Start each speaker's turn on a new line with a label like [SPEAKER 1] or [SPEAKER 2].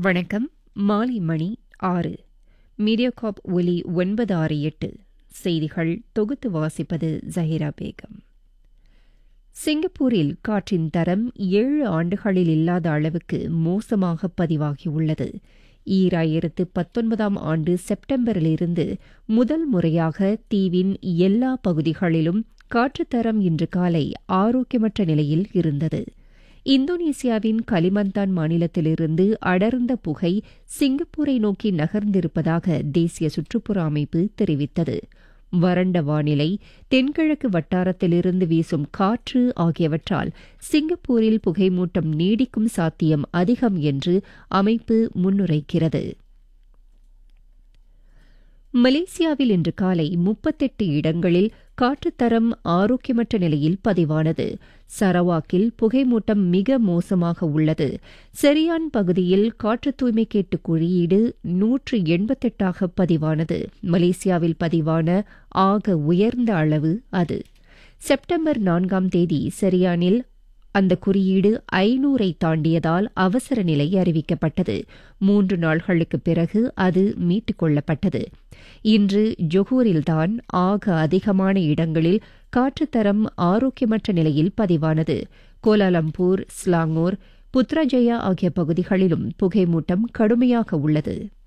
[SPEAKER 1] வணக்கம் மாலை மணி ஆறு மீடியாகாப் ஒலி ஒன்பது ஆறு எட்டு செய்திகள் தொகுத்து வாசிப்பது ஜஹீரா பேகம் சிங்கப்பூரில் காற்றின் தரம் ஏழு ஆண்டுகளில் இல்லாத அளவுக்கு மோசமாக பதிவாகியுள்ளது ஈராயிரத்து பத்தொன்பதாம் ஆண்டு செப்டம்பரிலிருந்து முதல் முறையாக தீவின் எல்லா பகுதிகளிலும் காற்றுத்தரம் இன்று காலை ஆரோக்கியமற்ற நிலையில் இருந்தது இந்தோனேசியாவின் கலிமந்தான் மாநிலத்திலிருந்து அடர்ந்த புகை சிங்கப்பூரை நோக்கி நகர்ந்திருப்பதாக தேசிய சுற்றுப்புற அமைப்பு தெரிவித்தது வறண்ட வானிலை தென்கிழக்கு வட்டாரத்திலிருந்து வீசும் காற்று ஆகியவற்றால் சிங்கப்பூரில் புகைமூட்டம் நீடிக்கும் சாத்தியம் அதிகம் என்று அமைப்பு முன்னுரைக்கிறது மலேசியாவில் இன்று காலை முப்பத்தெட்டு இடங்களில் காற்றுத்தரம் ஆரோக்கியமற்ற நிலையில் பதிவானது சரவாக்கில் புகைமூட்டம் மிக மோசமாக உள்ளது செரியான் பகுதியில் காற்று தூய்மை கேட்டு குறியீடு நூற்று எண்பத்தெட்டாக பதிவானது மலேசியாவில் பதிவான ஆக உயர்ந்த அளவு அது செப்டம்பர் நான்காம் தேதி செரியானில் அந்த குறியீடு ஐநூறை தாண்டியதால் அவசர நிலை அறிவிக்கப்பட்டது மூன்று நாள்களுக்கு பிறகு அது மீட்டுக் கொள்ளப்பட்டது இன்று ஜொகூரில்தான் ஆக அதிகமான இடங்களில் காற்றுத்தரம் ஆரோக்கியமற்ற நிலையில் பதிவானது கோலாலம்பூர் ஸ்லாங்கூர் புத்ராஜயா ஆகிய பகுதிகளிலும் புகைமூட்டம் கடுமையாக உள்ளது